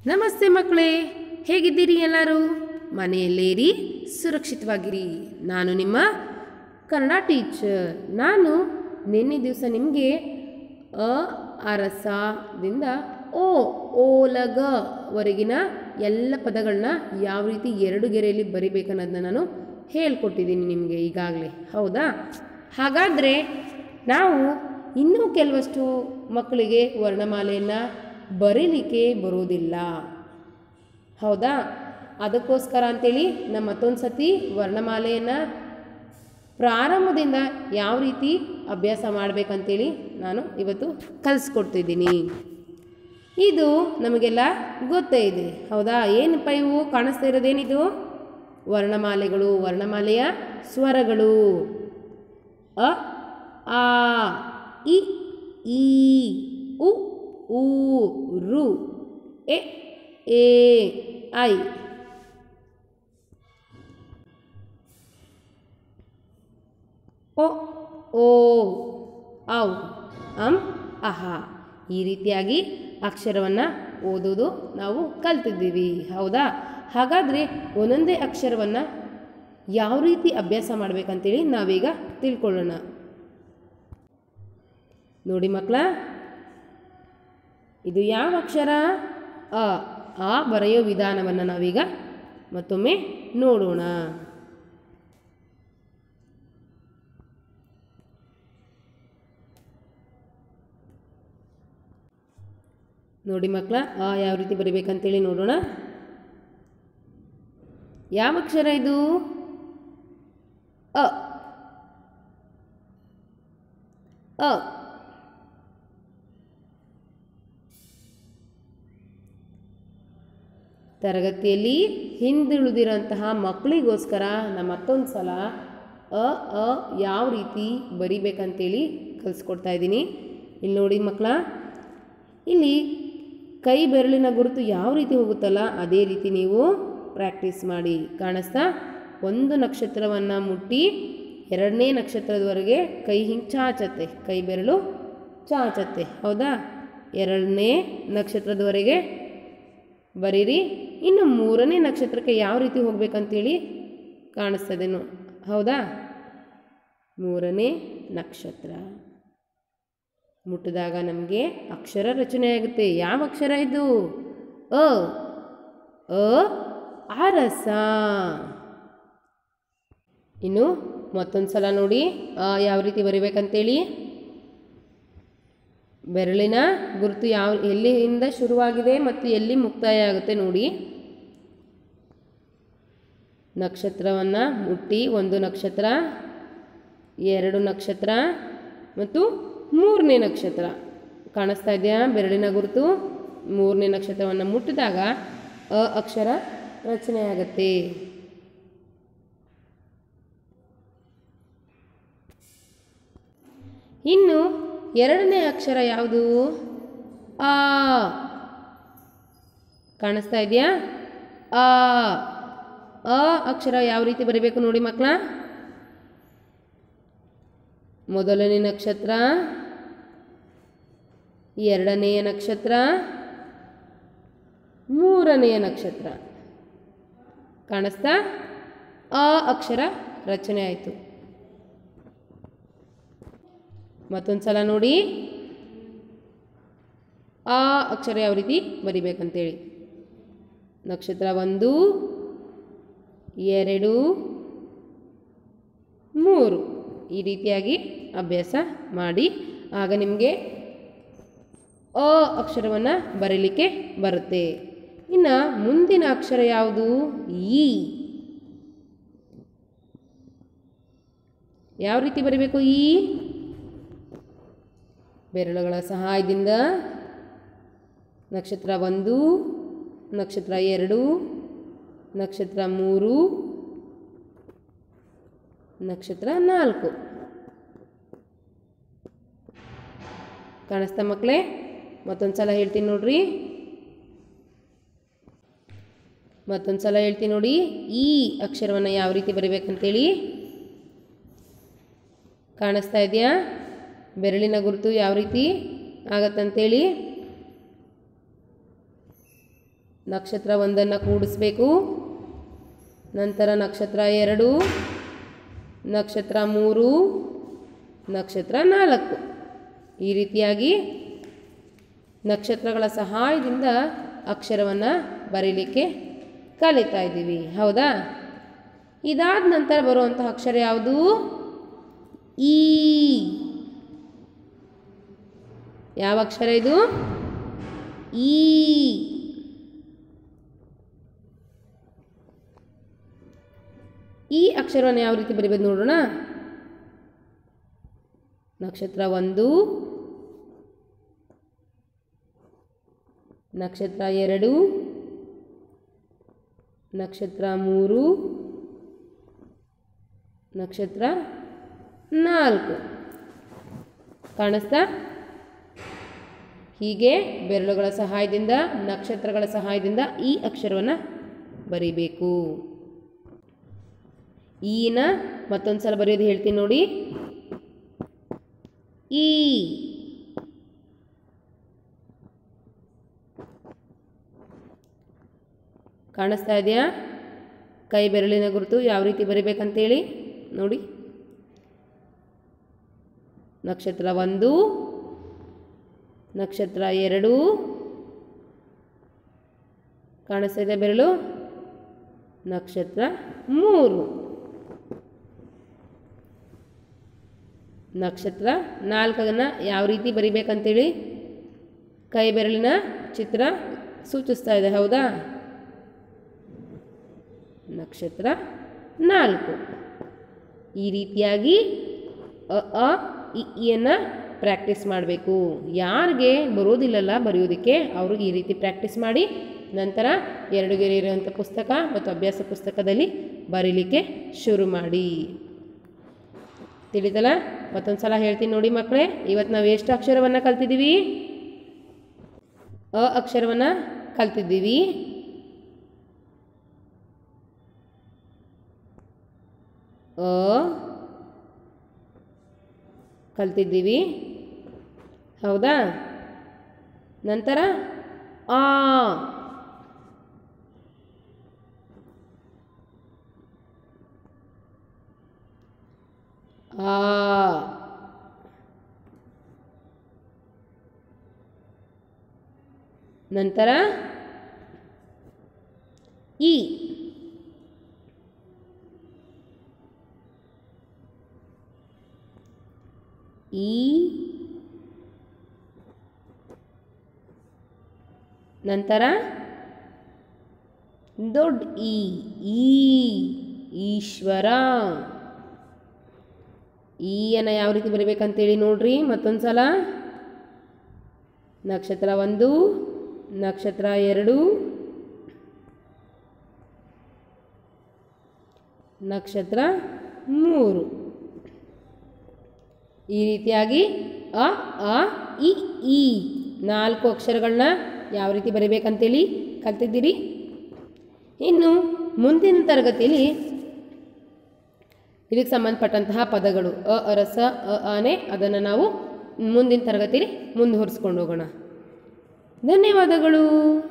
ನಮಸ್ತೆ ಮಕ್ಕಳೇ ಹೇಗಿದ್ದೀರಿ ಎಲ್ಲರೂ ಮನೆಯಲ್ಲೇರಿ ಸುರಕ್ಷಿತವಾಗಿರಿ ನಾನು ನಿಮ್ಮ ಕನ್ನಡ ಟೀಚರ್ ನಾನು ನಿನ್ನೆ ದಿವಸ ನಿಮಗೆ ಅ ಅರಸದಿಂದ ಓ ಓಲಗವರೆಗಿನ ಎಲ್ಲ ಪದಗಳನ್ನ ಯಾವ ರೀತಿ ಎರಡು ಗೆರೆಯಲ್ಲಿ ಬರಿಬೇಕನ್ನೋದನ್ನ ನಾನು ಹೇಳ್ಕೊಟ್ಟಿದ್ದೀನಿ ನಿಮಗೆ ಈಗಾಗಲೇ ಹೌದಾ ಹಾಗಾದರೆ ನಾವು ಇನ್ನೂ ಕೆಲವಷ್ಟು ಮಕ್ಕಳಿಗೆ ವರ್ಣಮಾಲೆಯನ್ನು ಬರೀಲಿಕ್ಕೆ ಬರೋದಿಲ್ಲ ಹೌದಾ ಅದಕ್ಕೋಸ್ಕರ ಅಂತೇಳಿ ನಮ್ಮ ಮತ್ತೊಂದು ಸತಿ ವರ್ಣಮಾಲೆಯನ್ನು ಪ್ರಾರಂಭದಿಂದ ಯಾವ ರೀತಿ ಅಭ್ಯಾಸ ಮಾಡಬೇಕಂತೇಳಿ ನಾನು ಇವತ್ತು ಕಲಿಸ್ಕೊಡ್ತಿದ್ದೀನಿ ಇದು ನಮಗೆಲ್ಲ ಗೊತ್ತೇ ಇದೆ ಹೌದಾ ಏನಪ್ಪ ಇವು ಕಾಣಿಸ್ತಾ ಇರೋದೇನಿದು ವರ್ಣಮಾಲೆಗಳು ವರ್ಣಮಾಲೆಯ ಸ್ವರಗಳು ಅ ಆ ಇ ಈ ಉ ಊ ರು ಎ ಎ ಐ ಒ ಓ ಔ ಅಂ ಅಹ ಈ ರೀತಿಯಾಗಿ ಅಕ್ಷರವನ್ನು ಓದೋದು ನಾವು ಕಲ್ತಿದ್ದೀವಿ ಹೌದಾ ಹಾಗಾದರೆ ಒಂದೊಂದೇ ಅಕ್ಷರವನ್ನು ಯಾವ ರೀತಿ ಅಭ್ಯಾಸ ಮಾಡಬೇಕಂತೇಳಿ ನಾವೀಗ ತಿಳ್ಕೊಳ್ಳೋಣ ನೋಡಿ ಮಕ್ಕಳ ಇದು ಯಾವ ಅಕ್ಷರ ಅ ಆ ಬರೆಯೋ ವಿಧಾನವನ್ನು ನಾವೀಗ ಮತ್ತೊಮ್ಮೆ ನೋಡೋಣ ನೋಡಿ ಮಕ್ಕಳ ಆ ಯಾವ ರೀತಿ ಬರಿಬೇಕಂತೇಳಿ ನೋಡೋಣ ಯಾವ ಅಕ್ಷರ ಇದು ಅ ಅ ತರಗತಿಯಲ್ಲಿ ಹಿಂದುಳಿದಿರೋಂತಹ ಮಕ್ಕಳಿಗೋಸ್ಕರ ನಾನು ಮತ್ತೊಂದು ಸಲ ಅ ಅ ಯಾವ ರೀತಿ ಬರಿಬೇಕಂತೇಳಿ ಕಲಿಸ್ಕೊಡ್ತಾ ಇದ್ದೀನಿ ಇಲ್ಲಿ ನೋಡಿ ಮಕ್ಕಳ ಇಲ್ಲಿ ಕೈ ಬೆರಳಿನ ಗುರುತು ಯಾವ ರೀತಿ ಹೋಗುತ್ತಲ್ಲ ಅದೇ ರೀತಿ ನೀವು ಪ್ರಾಕ್ಟೀಸ್ ಮಾಡಿ ಕಾಣಿಸ್ತಾ ಒಂದು ನಕ್ಷತ್ರವನ್ನು ಮುಟ್ಟಿ ಎರಡನೇ ನಕ್ಷತ್ರದವರೆಗೆ ಕೈ ಹಿಂಗೆ ಚಾಚತ್ತೆ ಕೈ ಬೆರಳು ಚಾಚತ್ತೆ ಹೌದಾ ಎರಡನೇ ನಕ್ಷತ್ರದವರೆಗೆ ಬರೀರಿ ಇನ್ನು ಮೂರನೇ ನಕ್ಷತ್ರಕ್ಕೆ ಯಾವ ರೀತಿ ಹೋಗ್ಬೇಕಂತೇಳಿ ಕಾಣಿಸ್ತದೇನು ಹೌದಾ ಮೂರನೇ ನಕ್ಷತ್ರ ಮುಟ್ಟಿದಾಗ ನಮಗೆ ಅಕ್ಷರ ರಚನೆ ಆಗುತ್ತೆ ಯಾವ ಅಕ್ಷರ ಇದು ಅ ಅ ಅರಸ ಇನ್ನು ಮತ್ತೊಂದು ಸಲ ನೋಡಿ ಆ ಯಾವ ರೀತಿ ಬರಿಬೇಕಂತೇಳಿ ಬೆರಳಿನ ಗುರುತು ಯಾವ ಎಲ್ಲಿಂದ ಶುರುವಾಗಿದೆ ಮತ್ತು ಎಲ್ಲಿ ಮುಕ್ತಾಯ ಆಗುತ್ತೆ ನೋಡಿ ನಕ್ಷತ್ರವನ್ನು ಮುಟ್ಟಿ ಒಂದು ನಕ್ಷತ್ರ ಎರಡು ನಕ್ಷತ್ರ ಮತ್ತು ಮೂರನೇ ನಕ್ಷತ್ರ ಕಾಣಿಸ್ತಾ ಇದೆಯಾ ಬೆರಳಿನ ಗುರುತು ಮೂರನೇ ನಕ್ಷತ್ರವನ್ನು ಮುಟ್ಟಿದಾಗ ಅ ಅಕ್ಷರ ರಚನೆ ಆಗುತ್ತೆ ಇನ್ನು ಎರಡನೇ ಅಕ್ಷರ ಯಾವುದು ಆ ಕಾಣಿಸ್ತಾ ಇದೆಯಾ ಆ ಅ ಅಕ್ಷರ ಯಾವ ರೀತಿ ಬರೀಬೇಕು ನೋಡಿ ಮಕ್ಕಳ ಮೊದಲನೇ ನಕ್ಷತ್ರ ಎರಡನೆಯ ನಕ್ಷತ್ರ ಮೂರನೆಯ ನಕ್ಷತ್ರ ಕಾಣಿಸ್ತಾ ಆ ಅಕ್ಷರ ರಚನೆ ಆಯಿತು ಮತ್ತೊಂದು ಸಲ ನೋಡಿ ಆ ಅಕ್ಷರ ಯಾವ ರೀತಿ ಬರಿಬೇಕಂತೇಳಿ ನಕ್ಷತ್ರ ಒಂದು ಎರಡು ಮೂರು ಈ ರೀತಿಯಾಗಿ ಅಭ್ಯಾಸ ಮಾಡಿ ಆಗ ನಿಮಗೆ ಅ ಅಕ್ಷರವನ್ನು ಬರೀಲಿಕ್ಕೆ ಬರುತ್ತೆ ಇನ್ನು ಮುಂದಿನ ಅಕ್ಷರ ಯಾವುದು ಈ ಯಾವ ರೀತಿ ಬರೀಬೇಕು ಈ ಬೆರಳುಗಳ ಸಹಾಯದಿಂದ ನಕ್ಷತ್ರ ಒಂದು ನಕ್ಷತ್ರ ಎರಡು ನಕ್ಷತ್ರ ಮೂರು ನಕ್ಷತ್ರ ನಾಲ್ಕು ಕಾಣಿಸ್ತಾ ಮಕ್ಕಳೇ ಮತ್ತೊಂದು ಸಲ ಹೇಳ್ತೀನಿ ನೋಡ್ರಿ ಮತ್ತೊಂದು ಸಲ ಹೇಳ್ತೀನಿ ನೋಡಿ ಈ ಅಕ್ಷರವನ್ನು ಯಾವ ರೀತಿ ಬರಿಬೇಕಂತೇಳಿ ಕಾಣಿಸ್ತಾ ಇದೆಯಾ ಬೆರಳಿನ ಗುರುತು ಯಾವ ರೀತಿ ಆಗತ್ತಂತೇಳಿ ನಕ್ಷತ್ರ ಒಂದನ್ನು ಕೂಡಿಸ್ಬೇಕು ನಂತರ ನಕ್ಷತ್ರ ಎರಡು ನಕ್ಷತ್ರ ಮೂರು ನಕ್ಷತ್ರ ನಾಲ್ಕು ಈ ರೀತಿಯಾಗಿ ನಕ್ಷತ್ರಗಳ ಸಹಾಯದಿಂದ ಅಕ್ಷರವನ್ನು ಬರೀಲಿಕ್ಕೆ ಕಲಿತಾ ಇದ್ದೀವಿ ಹೌದಾ ಇದಾದ ನಂತರ ಬರುವಂತಹ ಅಕ್ಷರ ಯಾವುದು ಈ ಯಾವ ಅಕ್ಷರ ಇದು ಈ ಈ ಅಕ್ಷರವನ್ನು ಯಾವ ರೀತಿ ಬರಿಬೇಕು ನೋಡೋಣ ನಕ್ಷತ್ರ ಒಂದು ನಕ್ಷತ್ರ ಎರಡು ನಕ್ಷತ್ರ ಮೂರು ನಕ್ಷತ್ರ ನಾಲ್ಕು ಕಾಣಿಸ್ತಾ ಹೀಗೆ ಬೆರಳುಗಳ ಸಹಾಯದಿಂದ ನಕ್ಷತ್ರಗಳ ಸಹಾಯದಿಂದ ಈ ಅಕ್ಷರವನ್ನು ಬರಿಬೇಕು ಈನ ಮತ್ತೊಂದು ಸಲ ಬರೆಯೋದು ಹೇಳ್ತೀನಿ ನೋಡಿ ಈ ಕಾಣಿಸ್ತಾ ಇದೆಯಾ ಕೈ ಬೆರಳಿನ ಗುರುತು ಯಾವ ರೀತಿ ಬರಿಬೇಕಂತೇಳಿ ನೋಡಿ ನಕ್ಷತ್ರ ಒಂದು ನಕ್ಷತ್ರ ಎರಡು ಕಾಣಿಸ್ತಾ ಇದೆ ಬೆರಳು ನಕ್ಷತ್ರ ಮೂರು ನಕ್ಷತ್ರ ನಾಲ್ಕನ್ನು ಯಾವ ರೀತಿ ಬರಿಬೇಕಂತೇಳಿ ಕೈ ಬೆರಳಿನ ಚಿತ್ರ ಸೂಚಿಸ್ತಾ ಇದೆ ಹೌದಾ ನಕ್ಷತ್ರ ನಾಲ್ಕು ಈ ರೀತಿಯಾಗಿ ಅ ಅ ಇ ಇಯನ್ನು ಪ್ರಾಕ್ಟೀಸ್ ಮಾಡಬೇಕು ಯಾರಿಗೆ ಬರೋದಿಲ್ಲಲ್ಲ ಬರೆಯೋದಕ್ಕೆ ಅವ್ರಿಗೆ ಈ ರೀತಿ ಪ್ರಾಕ್ಟೀಸ್ ಮಾಡಿ ನಂತರ ಎರಡು ಗೆರೆ ಇರುವಂಥ ಪುಸ್ತಕ ಮತ್ತು ಅಭ್ಯಾಸ ಪುಸ್ತಕದಲ್ಲಿ ಬರೀಲಿಕ್ಕೆ ಶುರು ಮಾಡಿ ತಿಳಿತಲ್ಲ ಮತ್ತೊಂದು ಸಲ ಹೇಳ್ತೀನಿ ನೋಡಿ ಮಕ್ಕಳೇ ಇವತ್ತು ನಾವು ಎಷ್ಟು ಅಕ್ಷರವನ್ನು ಕಲ್ತಿದ್ದೀವಿ ಅ ಅಕ್ಷರವನ್ನು ಕಲ್ತಿದ್ದೀವಿ ಅ ಕಲ್ತಿದ್ದೀವಿ ಹೌದಾ ನಂತರ ಆ ಆ ನಂತರ ಈ ಈ ನಂತರ ದೊಡ್ಡ ಈ ಈ ಈಶ್ವರ ಈಯನ್ನು ಯಾವ ರೀತಿ ಬರಿಬೇಕಂತೇಳಿ ನೋಡ್ರಿ ಮತ್ತೊಂದು ಸಲ ನಕ್ಷತ್ರ ಒಂದು ನಕ್ಷತ್ರ ಎರಡು ನಕ್ಷತ್ರ ಮೂರು ಈ ರೀತಿಯಾಗಿ ಅ ಆ ಇ ಈ ನಾಲ್ಕು ಅಕ್ಷರಗಳನ್ನ ಯಾವ ರೀತಿ ಬರಿಬೇಕಂತೇಳಿ ಕಲ್ತಿದ್ದೀರಿ ಇನ್ನು ಮುಂದಿನ ತರಗತಿಯಲ್ಲಿ ಇದಕ್ಕೆ ಸಂಬಂಧಪಟ್ಟಂತಹ ಪದಗಳು ಅ ಅರಸ ಅ ಆನೆ ಅದನ್ನು ನಾವು ಮುಂದಿನ ತರಗತಿಯಲ್ಲಿ ಮುಂದುವರಿಸ್ಕೊಂಡು ಹೋಗೋಣ ಧನ್ಯವಾದಗಳು